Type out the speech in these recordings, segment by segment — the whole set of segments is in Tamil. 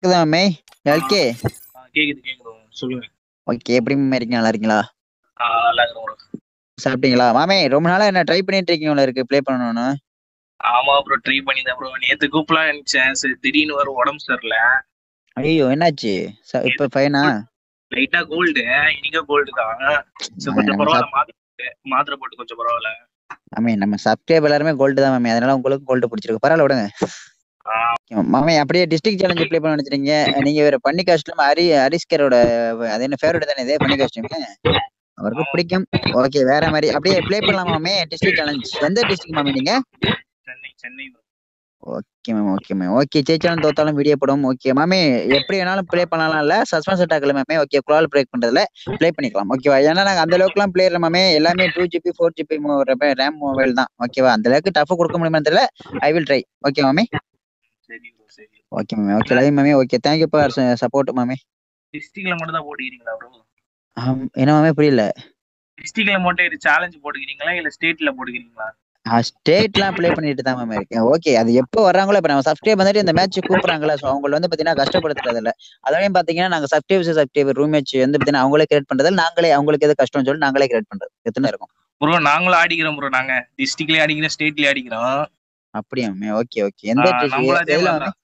கேக்குதா மாமே எல்கே ஆ, கேக்குது கேக்குது சொல்லுங்க ஓகே எப்படி மாமே இருக்கீங்க நல்லா இருக்கீங்களா ஆ, நல்லா இருக்கிறோம் bro. சாப்பிட்டீங்களா மாமே ரொம்ப நாளா என்ன ட்ரை பண்ணிட்டு இருக்கீங்களா இருக்கு ப்ளே பண்ணணும்னு ஆமா ப்ரோ ட்ரை பண்ணிதான் ப்ரோ நேத்து கூப்பிடலாம் நினைச்சேன் சரி திடீர்னு வர உடம்பு சரியில்ல ஐயோ என்னாச்சு ச- இப்ப ஃபைனா லைட்டா கோல்டு இன்னைக்கு கோல்டு தான் சரி கொஞ்சம் நம்ம பரவாயில்ல மாத்திரை போட்டு மாத்திரை போட்டு கொஞ்சம் பரவாயில்ல மாமே நம்ம சப்ஸ்கிரைப் எல்லாருமே கோல்டு தான் மாமே அதனால உங்களுக்கு கோல்டு பிடிச்சிருக்கு பரவாயில்ல விடுங்க ஆ. மாமே அப்படியே டிஸ்ட்ரிக்ட் சேலஞ்ச் ப்ளே பண்ண நினைச்சிருக்கீங்க நீங்க வேற பண்ணி காஸ்டியூம் ஹரி ஹரிஸ்கரோட அது என்ன ஃபேவரட் தானே இது பண்ணி காஸ்டியூம் அவருக்கு பிடிக்கும் ஓகே வேற மாதிரி அப்படியே ப்ளே பண்ணலாம் மாமே டிஸ்ட்ரிக்ட் சேலஞ்ச் எந்த டிஸ்ட்ரிக்ட் மாமே நீங்க Chennai Chennai bro. Okay ma'am okay ma'am okay ஜெயிச்சாலும் தோத்தாலும் வீடியோ போடும் ஓகே மாமே எப்படி வேணாலும் ப்ளே பண்ணலாம் இல்ல சஸ்பென்ஸ் அட்டாக்ல மேமே ஓகே குளால் பிரேக் பண்றதுல ப்ளே பண்ணிக்கலாம் ஓகேவா ஏன்னா நாங்க அந்த அளவுக்குலாம் பிளேயர் மாமே எல்லாமே two GB four GB RAM mobile தான் ஓகேவா அந்த அளவுக்கு டஃப் கொடுக்க முடியுமா தெரியல ஐ வில் ட்ரை ஓகே மாமே சரி ப்ரோ சரி ஓகே மேமே ஓகே லைவ் மாமே ஓகே தேங்க்யூ ஃபார் சப்போர்ட் மாமே டிஸ்ட்ரிக்ட்ல மட்டும் தான் போட்டுக்கிறீங்களா ப்ரோ ஆம், என்ன மாமே புரியல டிஸ்ட்ரிக்ட்ல மட்டும் இது சேலஞ்ச் போட்டுக்கிறீங்களா இல்ல ஸ்டேட்ல போட்டுக்கிறீங்களா ஸ்டேட்லாம் ப்ளே பண்ணிட்டு தான் மேம் இருக்கேன் ஓகே அது எப்போ வர்றாங்களோ இப்போ நம்ம சப்ஸ்கிரைப் வந்துட்டு இந்த மேட்ச் கூப்பிடுறாங்களா ஸோ அவங்கள வந்து பார்த்தீங்கன்னா கஷ்டப்படுத்துறது இல்ல அதோடய பார்த்தீங்கன்னா நாங்கள் சப்ஸ்கிரைப் சப்ஸ்கிரைபர் ரூம் மேட்ச் வந்து பார்த்தீங்கன்னா அவங்களே கிரியேட் பண்றதில்ல நாங்களே அவங்களுக்கு எது கஷ்டம்னு சொல்லி நாங்களே கிரியேட் பண்றது எத்தனை இருக்கும் ப்ரோ நாங்களும் ஆடிக்கிறோம் ப்ரோ நாங்க டிஸ்ட்ரிக்ட்லயே அடிக்கிறோம் ஸ்டேட்லயே அடிக்கிறோம் அப்படியா மேம் ஓகே ஓகே எந்த ஆ, நம்மளும் அதே எதுல மாதிரி தான்.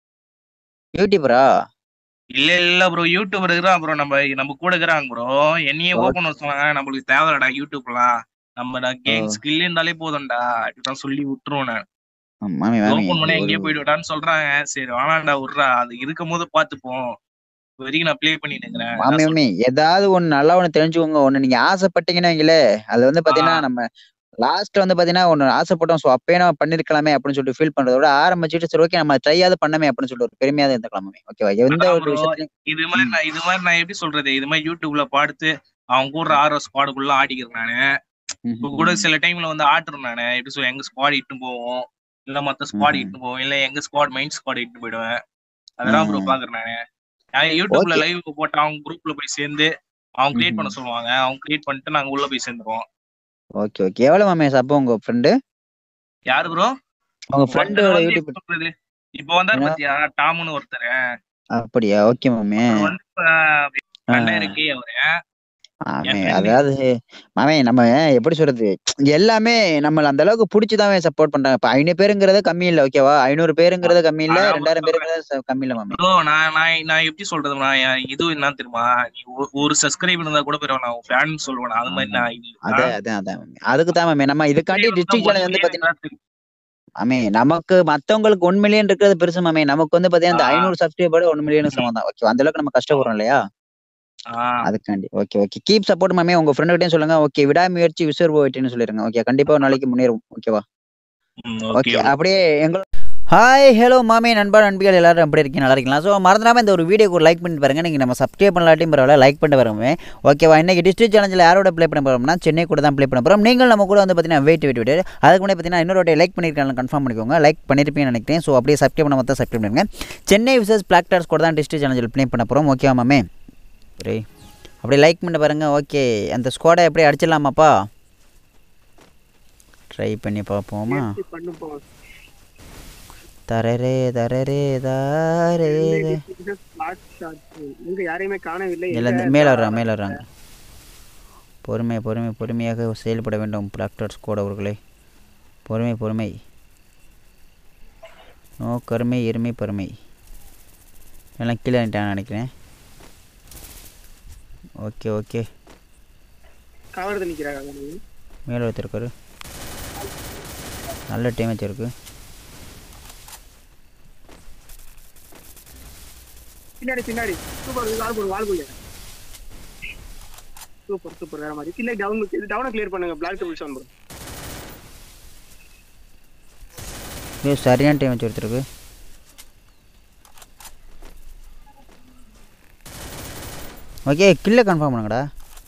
யூடியூபரா இல்ல இல்ல ப்ரோ யூடியூபர் இருக்கிறான் ப்ரோ நம்ம நம்ம கூட இருக்கிறாங்க ப்ரோ என்னையே Okay. ஓபன் பண்ண சொன்னாங்க நம்மளுக்கு தேவையில்லடா யூடியூப்லாம் நம்ம கேம் ஓ. ஸ்கில் இருந்தாலே போதும்டா அப்படிதான் சொல்லி விட்டுருவோம் நான் மாமி ஓபன் பண்ண எங்கேயே மாமி போயிடுவான்னு சொல்றாங்க சரி வேணாம்டா விட்றா அது இருக்கும் போது பாத்துப்போம் இப்ப வரைக்கும் நான் ப்ளே பண்ணிட்டு இருக்கிறேன் மாமி மாமி ஏதாவது ஒண்ணு நல்லா ஒண்ணு தெரிஞ்சுக்கோங்க ஒண்ணு நீங்க ஆசைப்பட்டீங்கன்னா வைங்களே அது வந்து பாத்தீங்கன்னா நம்ம லாஸ்ட் வந்து பாத்தீங்கன்னா ஒண்ணு ஆசைப்பட்டோம் சோ அப்பயே நம்ம பண்ணிருக்கலாமே அப்படின்னு சொல்லிட்டு ஃபீல் பண்றத விட ஆரம்பிச்சுட்டு சரி ஓகே நம்ம ட்ரையாவது பண்ணமே அப்படின்னு சொல்லிட்டு ஒரு பெருமையாவது இருந்துக்கலாம் மாமி ஓகேவா எந்த அதான் ஒரு bro. விஷயத்தையும் இது மாதிரி நான் இது மாதிரி நான் எப்படி சொல்றது இது மாதிரி யூடியூப்ல பார்த்து அவங்க கூட ஆர்வ ஸ்குவாடுக்குள்ள ஆடிக்கிறேன் நானு இப்ப கூட சில டைம்ல வந்து ஆட்டுறேன் நானு எப்படி சொல்ல எங்க ஸ்குவாட் இட்டு போவோம் இல்ல மத்த ஸ்குவாட் ம்ஹும். இட்டு போவோம் இல்ல எங்க ஸ்குவாட் மைண்ட் ஸ்குவாட் இட்டு போயிடுவேன் அதெல்லாம் ப்ரோ ம். பாக்குறேன் நானு நான் யூடியூப்ல Okay. லைவ் போட்டு அவங்க குரூப்ல போய் சேர்ந்து அவங்க கிரியேட் பண்ண ம்ஹும். சொல்லுவாங்க அவங்க கிரியேட் பண்ணிட்டு நாங்க உள்ள போய் சேர்ந்துருவோம் ஓகே ஓகே எவ்வளவு மாமி அப்போ உங்க ஃப்ரெண்டு யாரு ப்ரோ உங்க ஃப்ரெண்டோட வந்து யூடியூப் எப்படி சொல்றது இப்ப வந்தாரு என்ன? பாத்தியா டாம்னு ஒருத்தர் அப்படியா ஓகே மாமி அவர் வந்து இப்ப ஆ. ரெண்டாயிரம் கே அவரு ஆமே என் friend. அதாவது மாமே நம்ம எப்படி சொல்றது எல்லாமே நம்மள அந்த அளவுக்கு பிடிச்சிதான் சப்போர்ட் பண்றாங்க இப்ப ஐநூறு பேருங்கிறது கம்மி இல்ல ஓகேவா ஐநூறு பேருங்கிறது கம்மி இல்ல அதான் ரெண்டாயிரம் சொல்றேன். பேருங்கிறது ச- கம்மி இல்ல மாமே ப்ரோ நான் நான் நான் எப்படி சொல்றதுனா இது என்ன தெரியுமா நீ ஒ- ஒரு சப்ஸ்கிரைப் இருந்தா கூட பரவாயில்ல நான் ஃபேன் சொல்லுவேன் அது மாதிரி நான் இது அதே அதான் அதான் மாமே அதுக்கு தான் மாமே நம்ம இதுக்காண்டி டிஸ்ட்ரிக்ட் சேனல் வந்து பாத்தீங்கன்னா மாமே நமக்கு மத்தவங்களுக்கு ஒன் மில்லியன் இருக்கிறது பெருசு மாமே நமக்கு வந்து பாத்தீங்கன்னா இந்த ஆ. ஐநூறு சப்ஸ்கிரைபர் ஒன் மில்லியன் சமம் தான் ஓகே அந்த அளவுக்கு நம்ம கஷ்டப்படுறோம் இல்லையா அதுக்காண்டி ஓகே ஓகே கீப் சப்போர்ட் மாமே உங்க ஃப்ரெண்ட் கிட்டயும் சொல்லுங்க ஓகே விடாமுயற்சி விசர்வு போயிட்டுன்னு சொல்லிருங்க ஓகே கண்டிப்பா ஒரு நாளைக்கு முன்னேறும் ஓகேவா ஓகே அப்படியே எங்க ஹாய் ஹலோ மாமே நண்பா நண்பிகள் எல்லாரும் எப்படி இருக்கீங்க நல்லா இருக்கீங்களா ஸோ மறந்துடாம இந்த ஒரு வீடியோக்கு ஒரு லைக் பண்ணிட்டு பாருங்க நீங்கள் நம்ம சப்ஸ்கிரைப் பண்ணலாட்டியும் பரவாயில்ல லைக் பண்ணிட்டு வரமே ஓகேவா இன்னைக்கு டிஸ்ட்ரிக்ட் சேலஞ்சில் யாரோட ப்ளே பண்ண போகிறோம்னா சென்னை கூட தான் ப்ளே பண்ண போகிறோம் நீங்கள் நம்ம கூட வந்து பார்த்தீங்கன்னா வெயிட் வெயிட் வெயிட் அதுக்கு முன்னாடி பார்த்தீங்கன்னா இன்னொரு லைக் பண்ணியிருக்காங்க கன்ஃபார்ம் பண்ணிக்கோங்க லைக் பண்ணியிருப்பீங்கன்னு நினைக்கிறேன் ஸோ அப்படியே சப்ஸ்கிரைப் பண்ண மொத்தம் சப்ஸ்கிரைப் பண்ணுங்க சென்னை விசஸ் பிளாக் டார்ஸ் கூட தான் டிஸ்ட்ரிக்ட் சேலஞ்சில் ப்ளே பண்ண போகிறோம் ஓகேவா மாமே சரி அப்படியே லைக் பண்ணிட்டு பாருங்க ஓகே அந்த ஸ்குவாடை எப்படி அடிச்சிடலாமாப்பா ட்ரை பண்ணி பார்ப்போமா பண்ணுப்போம் தரரே தரரே தாரே இங்க யாரையுமே காணவில்லை இல்லை எங்க மேலே வர்றாங்க மேலே வர்றாங்க பொறுமை பொறுமை பொறுமையாக செயல்பட வேண்டும் டாக்டர் ஸ்கோட் அவர்களே பொறுமை பொறுமை நோ கருமை எருமை பொறுமை எல்லாம் கீழே நினைட்டான்னு நினைக்கிறேன் ஓகே ஓகே கவர்ந்து நிக்கிறாங்க மேலே ஒருத்தருக்காரு நல்ல டேமேஜ் இருக்கு பின்னாடி பின்னாடி சூப்பர் வால் போடு வால் போடு சூப்பர் சூப்பர் வேற மாதிரி இல்லை டவுன் டவுனை கிளியர் பண்ணுங்க பிளாக் டபுள் செவன் ப்ரோ ஐயோ சரியான டேமேஜ் ஒருத்தருக்கு ஓகே கில்லை கன்ஃபார்ம் பண்ணுங்கடா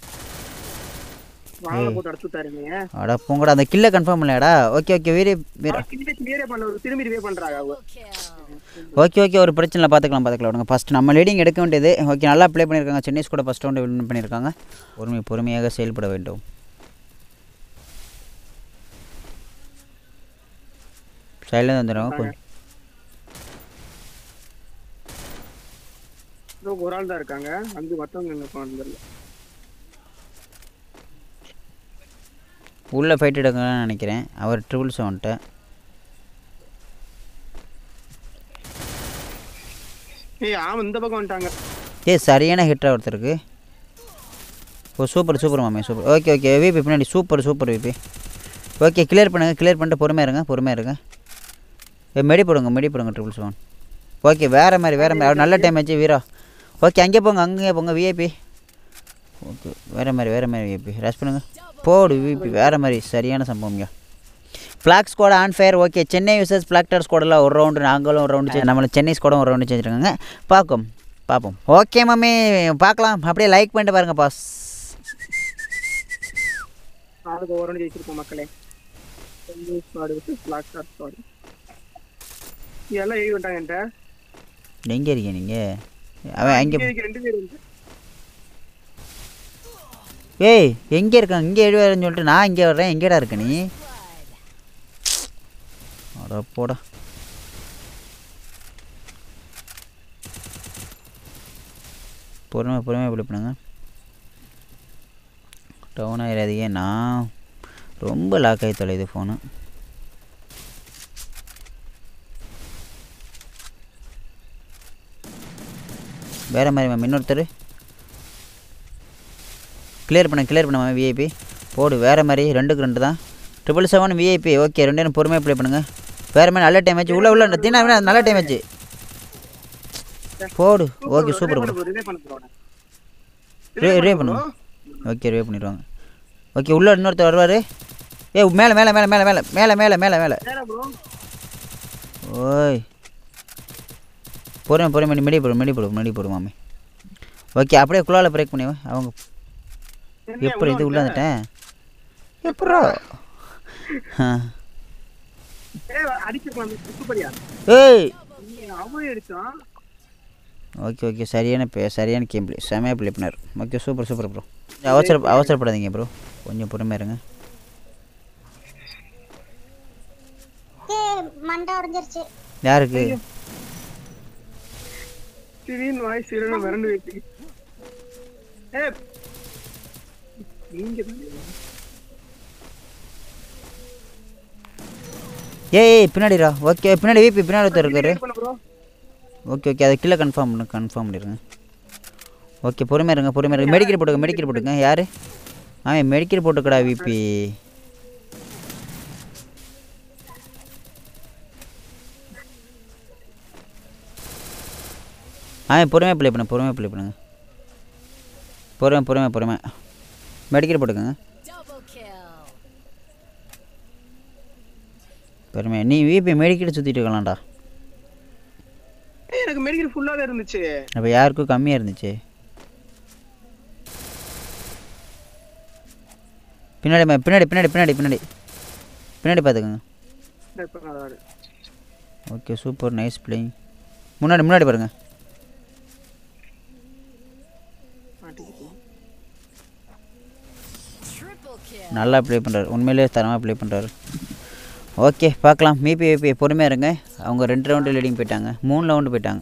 வாழை போட்டு அடிச்சு விட்டாருங்க அட போங்கடா அந்த கில்லை கன்ஃபார்ம் பண்ணலையாடா ஓகே ஓகே வீரே வீர கிளியரே பண்ண திரும்பி ரிவே பண்றாங்க அவங்க ஓகே ஓகே ஒரு பிரச்சனை இல்லை பார்த்துக்கலாம் பார்த்துக்கலாம் விடுங்க ஃபஸ்ட் நம்ம லீடிங் எடுக்க வேண்டியது ஓகே நல்லா ப்ளே பண்ணியிருக்காங்க சென்னைஸ் கூட ஃபஸ்ட் ரவுண்டு வின் பண்ணியிருக்காங்க பொறுமை பொறுமையாக செயல்பட வேண்டும் சைடில் வந்துடும் கொஞ்சம் இதோ ஒரு ஆள் தான் இருக்காங்க அஞ்சு மத்தவங்க எங்க போனான்னு தெரியல உள்ளே ஃபைட் எடுக்கலாம்னு நினைக்கிறேன் அவர் ட்ரிபிள் செவன்ட்ட ஏய் ஆமா இந்த பக்கம் வந்துட்டாங்க ஏ சரியான ஹிட்டாக ஒருத்தருக்கு ஓ சூப்பர் சூப்பர் மாமே சூப்பர் ஓகே ஓகே விபி பின்னாடி super super VB okay clear பண்ணுங்கள் கிளியர் பண்ணிட்டு பொறுமையாக இருங்க பொறுமையாக இருங்க ஏ மெடி போடுங்க மெடி போடுங்க ட்ரிபிள் செவன் ஓகே வேறு மாதிரி வேறு மாதிரி நல்ல டைம் ஆச்சு வீரா ஓகே அங்கே போங்க அங்கே போங்க விஐபி ஓகே வேறு மாதிரி வேறு மாதிரி விஐபி ரஷ் பண்ணுங்க போடு விபி வேறு மாதிரி சரியான சம்பவம்யா flag squad on fire okay Chennai vicious ஃப்ளாக்டர் ஸ்குவாடில் ஒரு ரவுண்டு நாங்களும் ஒரு ரவுண்டு நம்மள சென்னை ஸ்குவாடும் ஒரு ரவுண்டு செஞ்சுருக்காங்க பார்க்கும் பார்ப்போம் ஓகே மம்மி பார்க்கலாம் அப்படியே லைக் பண்ணிட்டு பாருங்க பாஸ் ஆளுக்கு ஒரு ஜெயிச்சிருக்கோம் மக்களே ஸ்குவாடு விட்டு பிளாக் ஸ்டார் ஸ்குவாடு எல்லாம் எழுதி விட்டாங்க என்கிட்ட எங்கே இருக்கீங்க நீங்கள் அவன் அங்கே இதுக்கு ரெண்டு பேர் வந்து ஏய் எங்கே இருக்கான் இங்கே எழுவாருன்னு சொல்லிட்டு நான் இங்கே வர்றேன் எங்கேடா இருக்க நீ அட போடா பொறுமை பொறுமையாக இப்படி பண்ணுங்க டவுன் ஆயிடாதீங்க நான் ரொம்ப லாக் ஆகி தொலையுது ஃபோனு வேறு மாதிரி மேம் இன்னொருத்தர் கிளியர் பண்ண கிளியர் பண்ண மேம் விஐபி போடு வேறு மாதிரி ரெண்டுக்கு ரெண்டு தான் ட்ரிபிள் செவன் விஐபி ஓகே ரெண்டு நேரம் பொறுமையாக ப்ளே பண்ணுங்கள் வேறு மாதிரி நல்ல டைம் ஆச்சு உள்ள உள்ள தினா நல்ல டைம் ஆச்சு போடு ஓகே சூப்பர் ப்ரோ ரிலே பண்ண போறோம் ரே ரே பண்ணுங்க ஓகே ரே பண்ணிடுவாங்க ஓகே உள்ள இன்னொருத்தர் வருவார் ஏ மேலே மேலே மேலே மேலே மேலே மேலே மேலே மேலே மேலே நேரா ப்ரோ ஓய் பொறுமை பொறுமை மெடி போடு மெடி போடு மெடி போடு மாமி ஓகே அப்படியே குழாவில் பிரேக் பண்ணி வை. அவங்க எப்படி இது உள்ள வந்துட்டேன் எப்படா ஆ. ஏய் அடிச்சிருக்கலாம் சூப்பரியா ஏய் அவன் அடிச்சான் ஓகே ஓகே சரியான பே சரியான கேம் பிளே செமையாக ப்ளே பண்ணார் ஓகே சூப்பர் சூப்பர் ப்ரோ அவசர அவசரப்படாதீங்க ப்ரோ கொஞ்சம் பொறுமையாக இருங்க ஏய், மண்டை உடைஞ்சிருச்சு யாருக்கு திடீர்னு வாய்ஸ் இருன்னு மிரண்டு வைத்து ஏ நீங்க ஏய் ஏய், பின்னாடிடா ஓகே பின்னாடி விபி பின்னாடி ஒருத்தர் இருக்காரு பண்ண ப்ரோ ஓகே ஓகே அதை கீழே கன்ஃபார்ம் பண்ணு கன்ஃபார்ம் பண்ணிடுங்க ஓகே பொறுமையாக இருங்க பொறுமையாக இருங்க மெடிக்கல் போட்டுங்க மெடிக்கல் போட்டுங்க யார் அவன் மெடிக்கல் போட்டுக்கடா விபி அவன் பொறுமையாக ப்ளே பண்ணு பொறுமையாக ப்ளே பண்ணுங்க பொறுமை பொறுமை பொறுமை மெடிக்கல் போட்டுக்கோங்க பொறுமை நீ விபி மெடிக்கல் சுற்றிட்டு இருக்கலாம்டா ஏய், எனக்கு மெடிக்கல் ஃபுல்லாவே இருந்துச்சு அப்போ யாருக்கும் கம்மியாக இருந்துச்சு பின்னாடி மே- பின்னாடி பின்னாடி பின்னாடி பின்னாடி பின்னாடி பார்த்துக்கோங்க இப்ப நான் வரேன். ஓகே சூப்பர் நைஸ் பிளேயிங் முன்னாடி முன்னாடி பாருங்க மாட்டிக்கிட்டேன். நல்லா ப்ளே பண்ணுறாரு உண்மையிலேயே தரமாக ப்ளே பண்ணுறாரு ஓகே பார்க்கலாம் மீபி விபி பொறுமையாக இருங்க அவங்க ரெண்டு ரவுண்டு லீடிங் போயிட்டாங்க மூணு ரவுண்டு போயிட்டாங்க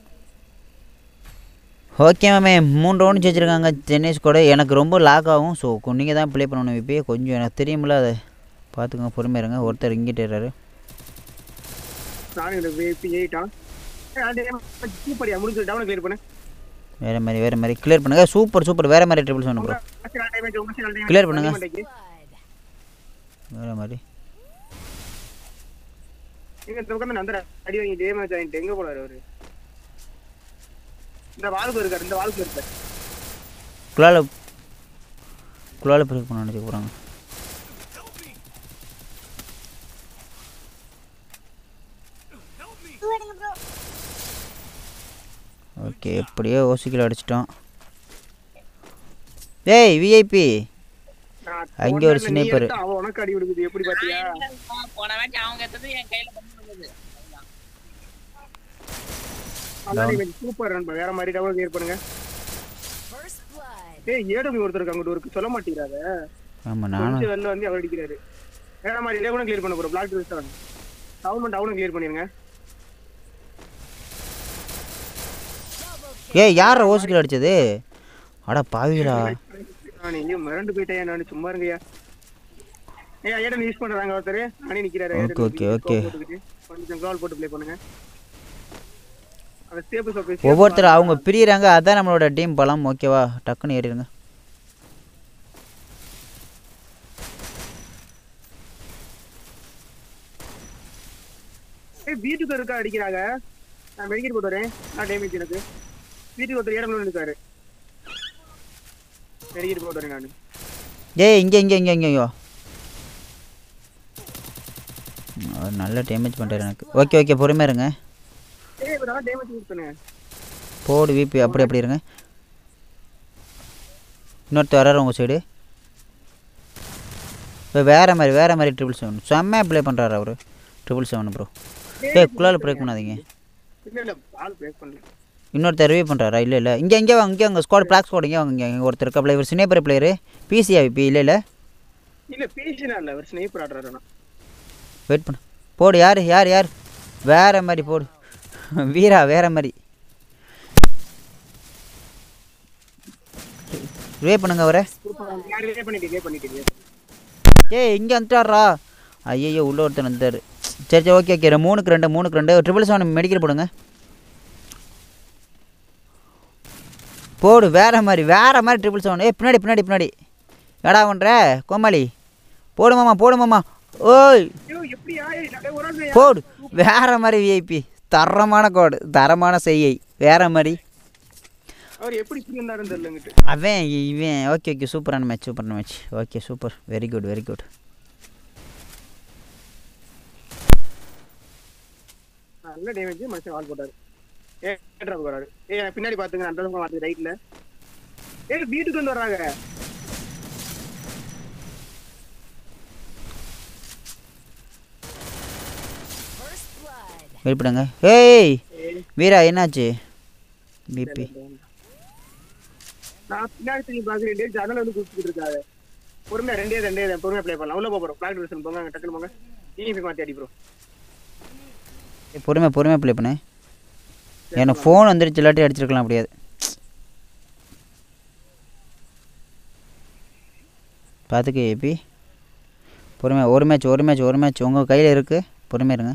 ஓகே மேமே மூணு ரவுண்டு ஜெயிச்சிருக்காங்க சென்னை கூட எனக்கு ரொம்ப லாக் ஆகும் ஸோ நீங்கள் தான் ப்ளே பண்ணணும் விபி கொஞ்சம் எனக்கு தெரியுமில்ல அதை பார்த்துக்கோங்க பொறுமையாக இருங்க ஒருத்தர் இங்கிட்டு இருக்காரு நானும் இந்த வேப்பி எயிட்டா சூப்பரியா முடிஞ்சு டவுன் கிளியர் பண்ணு வேறு மாதிரி வேறு மாதிரி கிளியர் பண்ணுங்க சூப்பர் சூப்பர் வேறு மாதிரி ட்ரிபிள் சொன்ன ப்ரோ Clear பண்ணுங்க. வேறு மாதிரி எங்க இந்த பக்கம் அந்த அடி வாங்கி டேமேஜ் ஆயிட்டு எங்க போறாரு அவரு இந்த வாளுக்கு இருக்காரு இந்த வாளுக்கு இருக்காரு குழால குழால பிரேக் பண்ண நினச்சி போகிறாங்க தூடுங்க ப்ரோ ஓகே எப்படியோ ஓசிக்கில் அடிச்சிட்டோம் ஏய் விஐபி நான் அங்க ஒரு போட்டேன்ல, நீ sniper. எடுத்தா அவன் உனக்கு அடி விடுக்குது எப்படி பாத்தியா போன மேட்ச் அவங்க எடுத்தது என் கையில பண்ணது அதான் நீ சூப்பர் நண்பா வேற மாதிரி டவுன் கிளியர் பண்ணுங்க ஏய் ஏடபி ஒருத்தர் இருக்காங்க அங்கிட்டு ஒரு சொல்ல மாட்டேங்கிறாரு ஆமாம் நானும் கொஞ்சம் வெளில வந்து அவர் அடிக்கிறாரு வேற மாதிரி இதே கூட கிளியர் பண்ண போறோம் பிளாக் ட்ரெஸ் தான் டவுன் டவுன் கிளியர் பண்ணிருங்க ஏய் யாரா ஓசிக்கில் அடிச்சது அட பாவிகளா நான் எங்கேயும் மிரண்டு போயிட்டேன் நான் சும்மா இருங்கய்யா ஏய் ஏடன் யூஸ் பண்றாங்க ஒருத்தர் அணி நிக்கிறாரு Okay, Aiden okay, scope okay. போட்டுக்கிட்டு. கொஞ்சம் கால் போட்டு ப்ளே பண்ணுங்க அந்த ஸ்டேபிள் சோப் ஒவ்வொருத்தர் அவங்க பிரியிறாங்க அதான் நம்மளோட டீம் பலம் ஓகேவா டக்குன்னு ஏறிடுங்க ஏய் வீட்டுக்கு இருக்கா அடிக்கிறாங்க நான் மெடிக்கல் போட்டு வரேன் நான் டேமேஜ் எனக்கு வீட்டுக்கு ஒருத்தர் ஏடம் இருக்காரு மெடிக்கல் போட்டு வரேன் நான் ஏய் இங்கே இங்கே இங்கே இங்கே இங்கே அவர் நல்ல டேமேஜ் பண்ணுறாரு எனக்கு ஓகே ஓகே பொறுமையாக இருங்க ஏய் இப்போ நல்லா டேமேஜ் யூஸ் பண்ணுங்க போடு விபி அப்படி அப்படி இருங்க இன்னொருத்தர் வராரு உங்கள் சைடு இப்போ வேறு மாதிரி வேறு மாதிரி ட்ரிபிள் செவன் செம்மையாக ப்ளே பண்ணுறாரு அவர் ட்ரிபிள் செவன் ப்ரோ ஏய் குள்ளால் பிரேக் பண்ணாதீங்க இல்ல இல்ல பால் பிரேக் பண்ணல இன்னொருத்தர் ரிவ்யூ பண்ணுறாரா இல்லை இல்லை இங்கே இங்கே வாங்க இங்கே அங்கே ஸ்குவாட் பிளாக் ஸ்குவாட் இங்கே வாங்க இங்கே இங்கே ஒருத்தர் இருக்காப்ல இவர் சினேப்பர் பிளேயரு பிசிஆ விபி இல்லை இல்லை இல்ல பேசினா இல்ல அவர் ஸ்னைப்பர் ஆடுறாரு ஆனா வெயிட் பண்ணு போடு யார் யார் யார் வேற மாதிரி போடு வீரா வேற மாதிரி ரிவே பண்ணுங்க அவரை யார் ரிலே பண்ணிட்டு ரிலே பண்ணிட்டு ஏய் இங்கே வந்துட்டாரா ஐயோ உள்ள ஒருத்தர் வந்தார் சரி சரி ஓகே ஓகே மூணுக்கு ரெண்டு மூணுக்கு ரெண்டு ட்ரிபிள் செவன் மெடிக்கல் போடுங்க போடு வேற மாதிரி வேற மாதிரி ட்ரிபிள் செவன் ஏய் பின்னாடி பின்னாடி பின்னாடி ஏடா பண்ற கோமாளி போடு மாமா போடு மாமா ஓய் ஐயோ எப்படியா ஏய், நான் ஒரு ஆள் போடு வேற மாதிரி விஐபி தரமான கோடு தரமான செய்யை வேற மாதிரி அவர் எப்படி இப்படி இருந்தாருன்னு தெரியலங்கிட்டு அவன் இவன் ஓகே ஓகே சூப்பரான மேட்ச் சூப்பரான match okay super very good very good நல்ல டேமேஜ் மனுஷன் வால் போட்டாரு ஏ ட்ராப் வராரு ஏய் எனக்கு பின்னாடி பாத்துங்க அந்த பக்கம் பாத்து ரைட்ல ஏய் வீட்டுக்கு வந்து வர்றாங்க வெயிட் பண்ணுங்க ஏய் வீரா என்னாச்சு பிபி நான் பின்னாடி திரும்பி பாக்குறேன் டேய் ஜன்னல் வந்து குடிச்சிட்டு இருக்காரு பொறுமையா ரெண்டே ரெண்டே தான் பொறுமையா ப்ளே பண்ணலாம் உள்ள போறோம் பிளாக் டிவிஷன் போங்க அங்க டக்குனு போங்க இனி மாத்தி அடி ப்ரோ பொறுமை பொறுமை ப்ளே பண்ணு எனக்கு ஃபோன் வந்துருச்சு இல்லாட்டி அடிச்சிருக்கலாம் முடியாது பார்த்துக்க ஏபி பொறுமை ஒரு மேட்ச் ஒரு மேட்ச் ஒரு மேட்ச் உங்கள் கையில் இருக்குது பொறுமையாக இருங்க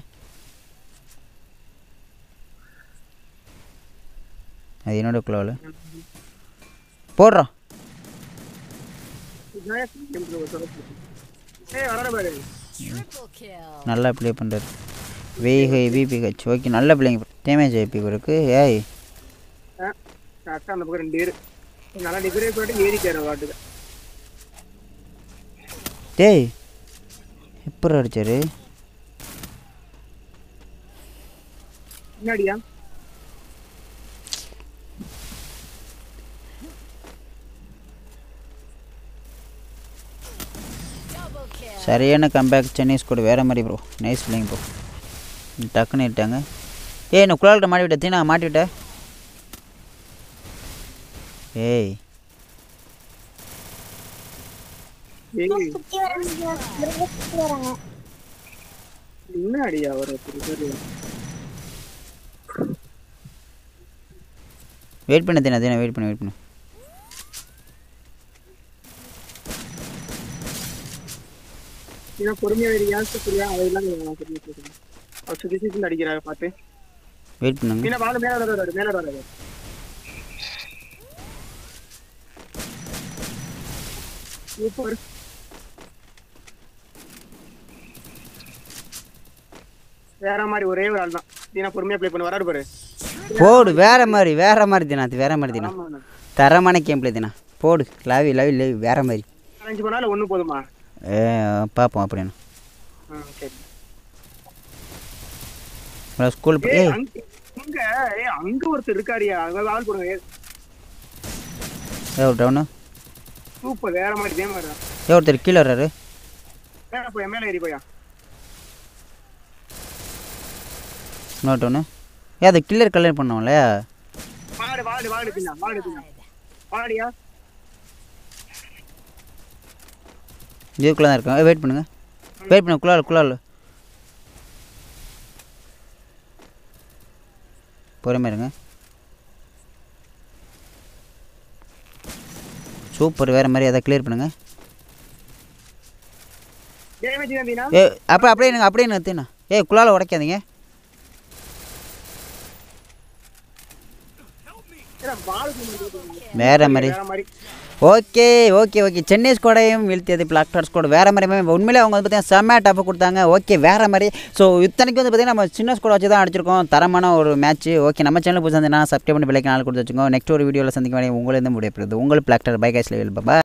அது என்னோட குளோவில் போடுறோம் ஏய் வராத பாரு நல்லா ப்ளே பண்ணுறாரு விஹை விபிஹெச் ஓகே நல்ல பிள்ளைங்க டேமேஜ் ஐபி இருக்கு ஏய் கரெக்டா அந்த பக்கம் ரெண்டு பேர் நல்லா டிகிரே போட்டு ஏறிக்காரு வாட்டுக்கு டேய் எப்படி அடிச்சாரு பின்னாடியா சரியான கம்பேக் சென்னை ஸ்கோர் வேறு மாதிரி ப்ரோ நைஸ் பிள்ளைங்க ப்ரோ டக்குன்னு இட்டாங்க ஏய் நான் குழால்கிட்ட மாட்டி விட்டேன் தீனா மாட்டி விட்டேன் ஏய் ஏய் சுத்தி வராங்க சுத்தி வராங்க முன்னாடியா ஒரு பேரு வெயிட் பண்ண தீனா தீனா வெயிட் பண்ணு வெயிட் பண்ணு ஏன்னா பொறுமையா வேறு யாருக்கு புரியா அதெல்லாம் நான் புரிய சொல்றேன் அவர் சுத்தி சுத்தி அடிக்கிறாரு பார்த்து வெயிட் பண்ணுங்க மீனா வாங்க மேல வராரு மேல வராரு சூப்பர் வேற மாதிரி ஒரே ஒரு ஆள் தான் தீனா பொறுமையா ப்ளே பண்ண வராரு பாரு போடு வேற மாதிரி வேற மாதிரி தீனா அது வேற மாதிரி தீனா ஆமா தரமான கேம் பிளே தீனா போடு லவ் லவ் லவ் வேற மாதிரி அஞ்சு பண்ணாலும் ஒண்ணு போதுமா ஏ பார்ப்போம் அப்படின்னு ஆ, சரி ஸ்கூல் ஏய் ஏய் அங்க அங்க ஏய் அங்க ஒருத்தர் இருக்காரியா அங்க ஆள் போடுங்க ஏய், ஏ டவுனு சூப்பர் வேற மாதிரி இதே மாதிரி தான் ஏ ஒருத்தர் கீழே வர்றாரு மேல போய் மேல ஏறி போயா இன்னொரு டவுனு ஏ அது கில்லர் கல்யாணம் பண்ணோம்ல வாடு வாடு வாடு பின்னா வாடு பின்னா வாடியா இதுக்குள்ளே தான் இருக்கேன் வெயிட் பண்ணுங்க வெயிட் பண்ணுங்க குள்ளால் குள்ளால் பொறுமையாக இருங்க சூப்பர் வேறு மாதிரி அதை கிளியர் பண்ணுங்கள் டேமேஜ் தான் தீனா ஏ அப்போ அப்படியே எனக்கு அப்படியே நிறுத்திண்ணா ஏ குள்ளால உடைக்காதீங்க ஏடா பால் வேறு மாதிரி வேற மாதிரி ஓகே ஓகே ஓகே சென்னை ஸ்கோடையும் வீழ்த்தியது பிளாக் டாட் ஸ்கோட் வேறு மாதிரி உண்மையிலே அவங்க வந்து பார்த்தீங்கன்னா செம்ம டஃப் கொடுத்தாங்க ஓகே வேறு மாதிரி ஸோ இத்தனைக்கு வந்து பார்த்தீங்கன்னா நம்ம சின்ன ஸ்கோட வச்சு தான் அடிச்சிருக்கோம் தரமான ஒரு மேட்ச் ஓகே நம்ம சேனல் புதுசாக இருந்ததுன்னா சப்ஸ்கிரைப் பண்ணி பிள்ளைக்கு நாள் கொடுத்து வச்சுக்கோங்க நெக்ஸ்ட் ஒரு வீடியோவில் சந்திக்க வேண்டிய உங்களிருந்து முடியப்படுது உங்கள் black dot bye guys level Baba